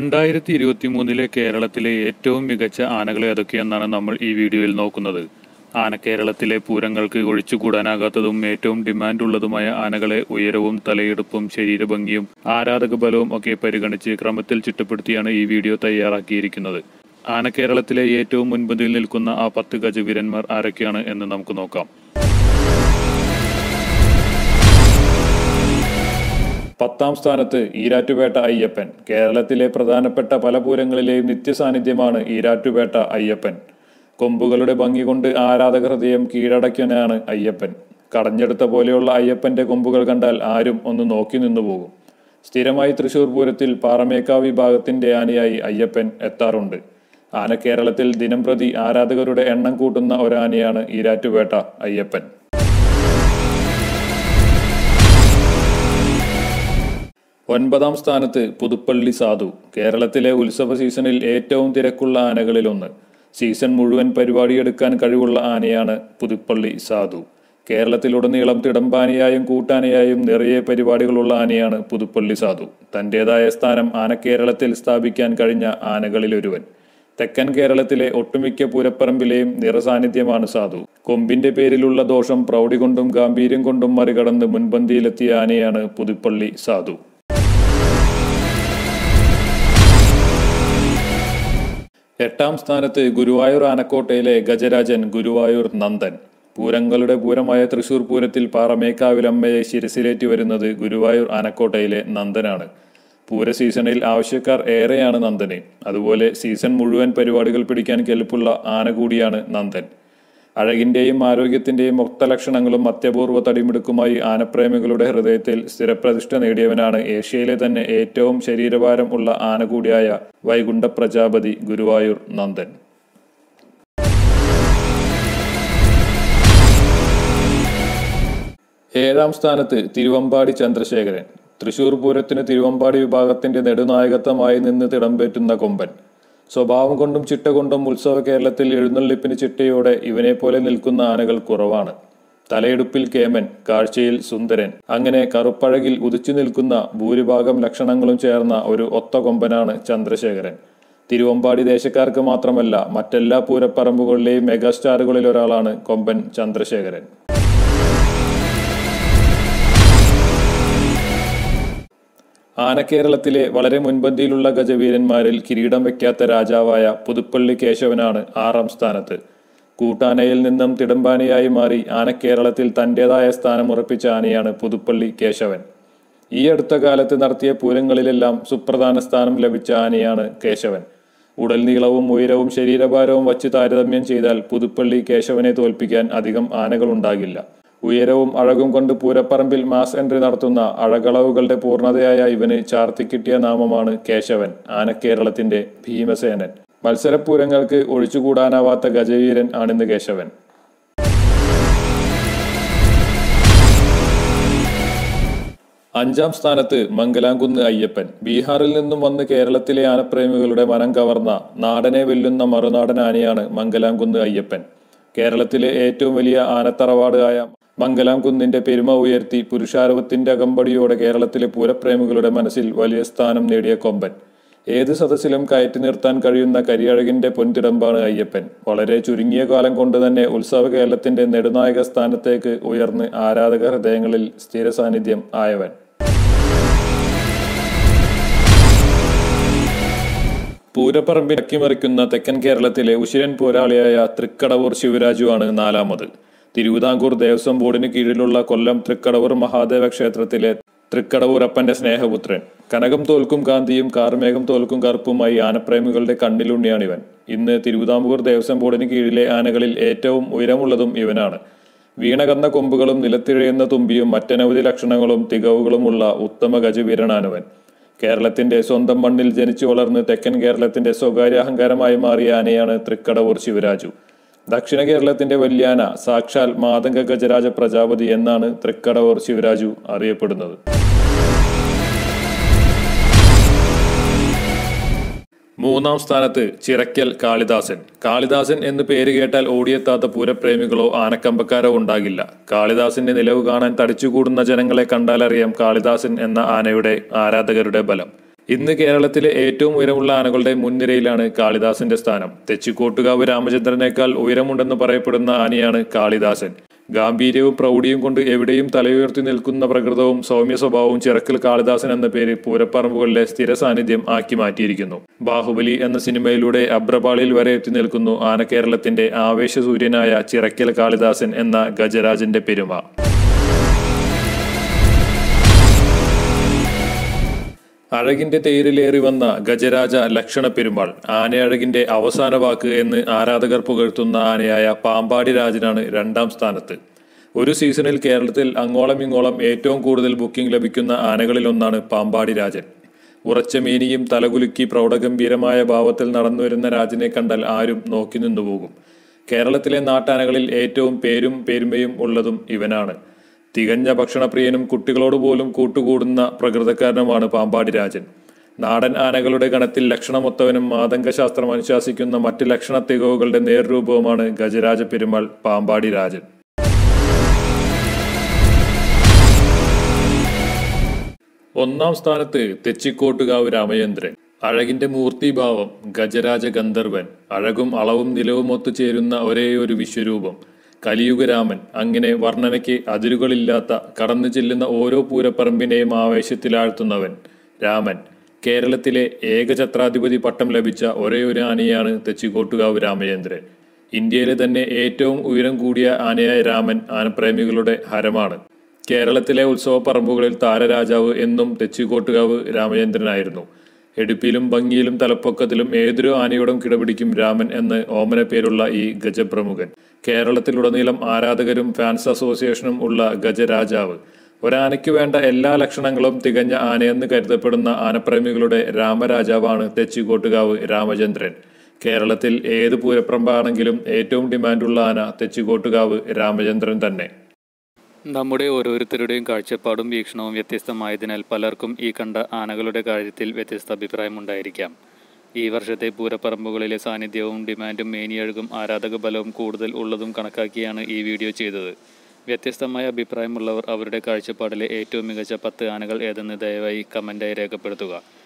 രണ്ടായിരത്തി ഇരുപത്തി മൂന്നിലെ കേരളത്തിലെ ഏറ്റവും മികച്ച ആനകൾ ഏതൊക്കെയെന്നാണ് നമ്മൾ ഈ വീഡിയോയിൽ നോക്കുന്നത് ആന കേരളത്തിലെ പൂരങ്ങൾക്ക് ഒഴിച്ചുകൂടാനാകാത്തതും ഏറ്റവും ഡിമാൻഡ് ഉള്ളതുമായ ആനകളെ ഉയരവും തലയെടുപ്പും ശരീരഭംഗിയും ആരാധക ബലവും ഒക്കെ പരിഗണിച്ച് ക്രമത്തിൽ ചിട്ടപ്പെടുത്തിയാണ് ഈ വീഡിയോ തയ്യാറാക്കിയിരിക്കുന്നത് ആന കേരളത്തിലെ ഏറ്റവും മുൻപന്തിയിൽ നിൽക്കുന്ന ആ പത്ത് ഗജവീരന്മാർ ആരൊക്കെയാണ് എന്ന് നമുക്ക് നോക്കാം പത്താം സ്ഥാനത്ത് ഈരാറ്റുപേട്ട അയ്യപ്പൻ കേരളത്തിലെ പ്രധാനപ്പെട്ട പല പൂരങ്ങളിലെയും നിത്യസാന്നിധ്യമാണ് ഈരാറ്റുപേട്ട അയ്യപ്പൻ കൊമ്പുകളുടെ ഭംഗി കൊണ്ട് ആരാധക ഹൃദയം കീഴടയ്ക്കാനാണ് അയ്യപ്പൻ കടഞ്ഞെടുത്ത പോലെയുള്ള അയ്യപ്പന്റെ കൊമ്പുകൾ കണ്ടാൽ ആരും ഒന്ന് നോക്കി നിന്നു പോകും സ്ഥിരമായി തൃശൂർ പൂരത്തിൽ പാറമേക്കാവ് വിഭാഗത്തിന്റെ ആനയായി അയ്യപ്പൻ എത്താറുണ്ട് ആന കേരളത്തിൽ ദിനംപ്രതി ആരാധകരുടെ എണ്ണം കൂട്ടുന്ന ഒരാനയാണ് ഈരാറ്റുപേട്ട അയ്യപ്പൻ ഒൻപതാം സ്ഥാനത്ത് പുതുപ്പള്ളി സാധു കേരളത്തിലെ ഉത്സവ സീസണിൽ ഏറ്റവും തിരക്കുള്ള ആനകളിലൊന്ന് സീസൺ മുഴുവൻ പരിപാടിയെടുക്കാൻ കഴിവുള്ള ആനയാണ് പുതുപ്പള്ളി സാധു കേരളത്തിലുടനീളം തിടമ്പാനയായും കൂട്ടാനയായും നിറയെ പരിപാടികളുള്ള ആനയാണ് പുതുപ്പള്ളി സാധു തന്റേതായ സ്ഥാനം ആനക്കേരളത്തിൽ സ്ഥാപിക്കാൻ കഴിഞ്ഞ ആനകളിലൊരുവൻ തെക്കൻ കേരളത്തിലെ ഒട്ടുമിക്ക പൂരപ്പറമ്പിലെയും നിറസാന്നിധ്യമാണ് സാധു കൊമ്പിന്റെ പേരിലുള്ള ദോഷം പ്രൗഢി കൊണ്ടും ഗാംഭീര്യം കൊണ്ടും മറികടന്ന് മുൻപന്തിയിലെത്തിയ ആനയാണ് പുതുപ്പള്ളി സാധു എട്ടാം സ്ഥാനത്ത് ഗുരുവായൂർ ആനക്കോട്ടയിലെ ഗജരാജൻ ഗുരുവായൂർ നന്ദൻ പൂരങ്ങളുടെ പൂരമായ തൃശൂർ പൂരത്തിൽ പാറമേക്കാവിലമ്മയെ ശിരസിലേറ്റി വരുന്നത് ഗുരുവായൂർ ആനക്കോട്ടയിലെ നന്ദനാണ് പൂര സീസണിൽ ആവശ്യക്കാർ ഏറെയാണ് നന്ദന് അതുപോലെ സീസൺ മുഴുവൻ പരിപാടികൾ പിടിക്കാൻ കെൽപ്പുള്ള ആന കൂടിയാണ് നന്ദൻ അഴകിന്റെയും ആരോഗ്യത്തിന്റെയും ഒത്ത ലക്ഷണങ്ങളും അത്യപൂർവ തടിമിടുക്കുമായി ആനപ്രേമികളുടെ ഹൃദയത്തിൽ സ്ഥിരപ്രതിഷ്ഠ നേടിയവനാണ് ഏഷ്യയിലെ തന്നെ ഏറ്റവും ശരീരഭാരം ഉള്ള ആന കൂടിയായ വൈകുണ്ഠ പ്രജാപതി ഗുരുവായൂർ നന്ദൻ ഏഴാം സ്ഥാനത്ത് തിരുവമ്പാടി ചന്ദ്രശേഖരൻ തൃശൂർ പൂരത്തിന് തിരുവമ്പാടി വിഭാഗത്തിന്റെ നെടുനായകത്വമായി നിന്ന് തിടമ്പേറ്റുന്ന കൊമ്പൻ സ്വഭാവം കൊണ്ടും ചിട്ട കൊണ്ടും ഉത്സവ കേരളത്തിൽ എഴുന്നള്ളിപ്പിന് ചിട്ടയോടെ ഇവനെ പോലെ നിൽക്കുന്ന ആനകൾ കുറവാണ് തലയെടുപ്പിൽ കേമൻ കാഴ്ചയിൽ സുന്ദരൻ അങ്ങനെ കറുപ്പഴകിൽ ഉദിച്ചു നിൽക്കുന്ന ഭൂരിഭാഗം ലക്ഷണങ്ങളും ചേർന്ന ഒരു ഒത്ത കൊമ്പനാണ് ചന്ദ്രശേഖരൻ തിരുവമ്പാടി ദേശക്കാർക്ക് മാത്രമല്ല മറ്റെല്ലാ പൂരപ്പറമ്പുകളിലെയും മെഗാസ്റ്റാറുകളിൽ ഒരാളാണ് കൊമ്പൻ ചന്ദ്രശേഖരൻ ആനക്കേരളത്തിലെ വളരെ മുൻപന്തിയിലുള്ള ഗജവീരന്മാരിൽ കിരീടം വയ്ക്കാത്ത രാജാവായ പുതുപ്പള്ളി കേശവനാണ് ആറാം സ്ഥാനത്ത് കൂട്ടാനയിൽ നിന്നും തിടമ്പാനയായി മാറി ആനക്കേരളത്തിൽ തന്റേതായ സ്ഥാനം ഉറപ്പിച്ച ആനയാണ് പുതുപ്പള്ളി കേശവൻ ഈ അടുത്ത കാലത്ത് നടത്തിയ പൂരങ്ങളിലെല്ലാം സുപ്രധാന സ്ഥാനം ലഭിച്ച ആനയാണ് കേശവൻ ഉടൽ നീളവും ഉയരവും ശരീരഭാരവും വച്ച് താരതമ്യം ചെയ്താൽ പുതുപ്പള്ളി കേശവനെ തോൽപ്പിക്കാൻ അധികം ആനകളുണ്ടാകില്ല ഉയരവും അഴകും കൊണ്ട് പൂരപ്പറമ്പിൽ മാസ് എൻട്രി നടത്തുന്ന അഴകളവുകളുടെ പൂർണ്ണതയായ ഇവന് ചാർത്തിക്കിട്ടിയ നാമമാണ് കേശവൻ ആനക്കേരളത്തിന്റെ ഭീമസേനൻ മത്സരപൂരങ്ങൾക്ക് ഒഴിച്ചുകൂടാനാവാത്ത ഗജവീരൻ ആണിന്ന് കേശവൻ അഞ്ചാം സ്ഥാനത്ത് മംഗലാംകുന്ന് അയ്യപ്പൻ ബീഹാറിൽ നിന്നും വന്ന് കേരളത്തിലെ ആനപ്രേമികളുടെ മനം കവർന്ന നാടനെ വെല്ലുന്ന മറുനാടൻ ആനയാണ് മംഗലാംകുന്ന് അയ്യപ്പൻ കേരളത്തിലെ ഏറ്റവും വലിയ ആനത്തറവാടായ മംഗലാം കുന്നിന്റെ പെരുമ ഉയർത്തി പുരുഷാരവത്തിന്റെ അകമ്പടിയോടെ കേരളത്തിലെ പൂരപ്രേമികളുടെ മനസ്സിൽ വലിയ സ്ഥാനം നേടിയ കൊമ്പൻ ഏത് സദസ്സിലും കയറ്റി നിർത്താൻ കഴിയുന്ന കരിയഴകിന്റെ പൊൻതിടമ്പാണ് അയ്യപ്പൻ വളരെ ചുരുങ്ങിയ കാലം കൊണ്ട് തന്നെ ഉത്സവ കേരളത്തിന്റെ നെടുനായക സ്ഥാനത്തേക്ക് ഉയർന്ന് ആരാധക ഹൃദയങ്ങളിൽ സ്ഥിര സാന്നിധ്യം ആയവൻ പൂരപ്പറമ്പിൽ അക്കിമറിക്കുന്ന തെക്കൻ കേരളത്തിലെ ഉശിരൻ പോരാളിയായ തൃക്കടവൂർ ശിവരാജുവാണ് നാലാമത് തിരുവിതാംകൂർ ദേവസ്വം ബോർഡിന് കീഴിലുള്ള കൊല്ലം തൃക്കടവൂർ മഹാദേവ ക്ഷേത്രത്തിലെ തൃക്കടവൂരപ്പന്റെ സ്നേഹപുത്രൻ കനകം തോൽക്കും കാന്തിയും കാർമേഘം തോൽക്കും കറുപ്പുമായി ആനപ്രേമികളുടെ കണ്ണിലുണ്ണിയാണിവൻ ഇന്ന് തിരുവിതാംകൂർ ദേവസ്വം ബോർഡിന് കീഴിലെ ആനകളിൽ ഏറ്റവും ഉയരമുള്ളതും ഇവനാണ് വീണകന്ന കൊമ്പുകളും നിലത്തിഴയുന്ന തുമ്പിയും മറ്റനവധി ലക്ഷണങ്ങളും തികവുകളുമുള്ള ഉത്തമ ഗജവീരനാണവൻ കേരളത്തിന്റെ സ്വന്തം മണ്ണിൽ ജനിച്ചു വളർന്ന് തെക്കൻ കേരളത്തിന്റെ സ്വകാര്യ അഹങ്കാരമായി മാറിയ ആനയാണ് തൃക്കടവൂർ ശിവരാജു ദക്ഷിണ കേരളത്തിന്റെ വല്യാന സാക്ഷാൽ മാതംഗ ഗജരാജ പ്രജാപതി എന്നാണ് തൃക്കടവൂർ ശിവരാജു അറിയപ്പെടുന്നത് മൂന്നാം സ്ഥാനത്ത് ചിറക്കൽ കാളിദാസൻ കാളിദാസൻ എന്ന് പേര് കേട്ടാൽ ഓടിയെത്താത്ത പൂരപ്രേമികളോ ആനക്കമ്പക്കാരോ ഉണ്ടാകില്ല കാളിദാസന്റെ നിലവ് കാണാൻ തടിച്ചുകൂടുന്ന ജനങ്ങളെ കണ്ടാലറിയാം കാളിദാസൻ എന്ന ആനയുടെ ആരാധകരുടെ ബലം ഇന്ന് കേരളത്തിലെ ഏറ്റവും ഉയരമുള്ള ആനകളുടെ മുൻനിരയിലാണ് കാളിദാസന്റെ സ്ഥാനം തെച്ചിക്കോട്ടുകാവ് രാമചന്ദ്രനേക്കാൾ ഉയരമുണ്ടെന്ന് പറയപ്പെടുന്ന ആനയാണ് കാളിദാസൻ ഗാംഭീര്യവും പ്രൗഢിയും കൊണ്ട് എവിടെയും തലയുയർത്തി നിൽക്കുന്ന പ്രകൃതവും സൗമ്യ സ്വഭാവവും ചിറക്കൽ കാളിദാസൻ എന്ന പേര് പൂരപ്പറമ്പുകളിലെ സ്ഥിര സാന്നിധ്യം ആക്കി മാറ്റിയിരിക്കുന്നു ബാഹുബലി എന്ന സിനിമയിലൂടെ അബ്രപാളിയിൽ വരെ എത്തി നിൽക്കുന്നു ആന കേരളത്തിന്റെ ആവേശസൂര്യനായ ചിറക്കൽ കാളിദാസൻ എന്ന ഗജരാജന്റെ പെരുമ അഴകിന്റെ തേരിലേറി വന്ന ഗജരാജ ലക്ഷണ പെരുമാൾ ആനയഴകിന്റെ അവസാന വാക്ക് എന്ന് ആരാധകർ പുകഴ്ത്തുന്ന ആനയായ പാമ്പാടി രാജനാണ് രണ്ടാം സ്ഥാനത്ത് ഒരു സീസണിൽ കേരളത്തിൽ അങ്ങോളം ഇങ്ങോളം ഏറ്റവും കൂടുതൽ ബുക്കിംഗ് ലഭിക്കുന്ന ആനകളിലൊന്നാണ് പാമ്പാടി രാജൻ ഉറച്ച മേനിയും തലകുലുക്കി പ്രൗഢഗംഭീരമായ ഭാവത്തിൽ നടന്നുവരുന്ന രാജനെ കണ്ടാൽ ആരും നോക്കി നിന്നുപോകും കേരളത്തിലെ നാട്ടാനകളിൽ ഏറ്റവും പേരും പെരുമയും ഉള്ളതും ഇവനാണ് തികഞ്ഞ ഭക്ഷണപ്രിയനും കുട്ടികളോട് പോലും കൂട്ടുകൂടുന്ന പ്രകൃതക്കാരനുമാണ് പാമ്പാടി രാജൻ നാടൻ ആനകളുടെ ഗണത്തിൽ ലക്ഷണമൊത്തവനും മാതംഗശാസ്ത്രം അനുശാസിക്കുന്ന മറ്റ് ലക്ഷണ തികവുകളുടെ നേർരൂപവുമാണ് ഗജരാജ പെരുമാൾ പാമ്പാടി രാജൻ ഒന്നാം സ്ഥാനത്ത് തെച്ചിക്കോട്ടുകാവ് രാമചന്ദ്രൻ അഴകിന്റെ മൂർത്തിഭാവം ഗജരാജ ഗന്ധർവൻ അഴകും അളവും നിലവും ഒത്തുചേരുന്ന ഒരേയൊരു വിശ്വരൂപം കലിയുഗരാമൻ അങ്ങനെ വർണ്ണനയ്ക്ക് അതിരുകളില്ലാത്ത കടന്നു ചെല്ലുന്ന ഓരോ പൂരപ്പറമ്പിനെയും ആവേശത്തിലാഴ്ത്തുന്നവൻ രാമൻ കേരളത്തിലെ ഏകഛത്രാധിപതി പട്ടം ലഭിച്ച ഒരേയൊരു ആനയാണ് തെച്ചിക്കോട്ടുകാവ് രാമചന്ദ്രൻ ഇന്ത്യയിലെ തന്നെ ഏറ്റവും ഉയരം കൂടിയ ആനയായ രാമൻ ആനപ്രേമികളുടെ ഹരമാണ് കേരളത്തിലെ ഉത്സവ പറമ്പുകളിൽ താരരാജാവ് എന്നും തെച്ചിക്കോട്ടുകാവ് രാമചന്ദ്രനായിരുന്നു എടുപ്പിലും ഭംഗിയിലും തലപ്പൊക്കത്തിലും ഏതൊരു ആനയോടും കിടപിടിക്കും രാമൻ എന്ന് ഓമന പേരുള്ള ഈ ഗജപ്രമുഖൻ കേരളത്തിലുടനീളം ആരാധകരും ഫാൻസ് അസോസിയേഷനും ഉള്ള ഗജരാജാവ് ഒരാനയ്ക്ക് വേണ്ട എല്ലാ ലക്ഷണങ്ങളും തികഞ്ഞ ആനയെന്ന് കരുതപ്പെടുന്ന ആനപ്രേമികളുടെ രാമരാജാവാണ് തെച്ചിക്കോട്ടുകാവ് രാമചന്ദ്രൻ കേരളത്തിൽ ഏത് പൂരപ്പറമ്പാണെങ്കിലും ഏറ്റവും ഡിമാൻഡുള്ള ആന തെച്ചിക്കോട്ടുകാവ് രാമചന്ദ്രൻ തന്നെ നമ്മുടെ ഓരോരുത്തരുടെയും കാഴ്ചപ്പാടും വീക്ഷണവും വ്യത്യസ്തമായതിനാൽ പലർക്കും ഈ കണ്ട ആനകളുടെ കാര്യത്തിൽ വ്യത്യസ്ത അഭിപ്രായമുണ്ടായിരിക്കാം ഈ വർഷത്തെ പൂരപ്പറമ്പുകളിലെ സാന്നിധ്യവും ഡിമാൻഡും മേനിയഴകും ആരാധക ബലവും കൂടുതൽ ഉള്ളതും കണക്കാക്കിയാണ് ഈ വീഡിയോ ചെയ്തത് വ്യത്യസ്തമായ അഭിപ്രായമുള്ളവർ അവരുടെ കാഴ്ചപ്പാടിലെ ഏറ്റവും മികച്ച പത്ത് ആനകൾ ഏതെന്ന് ദയവായി കമൻറ്റായി രേഖപ്പെടുത്തുക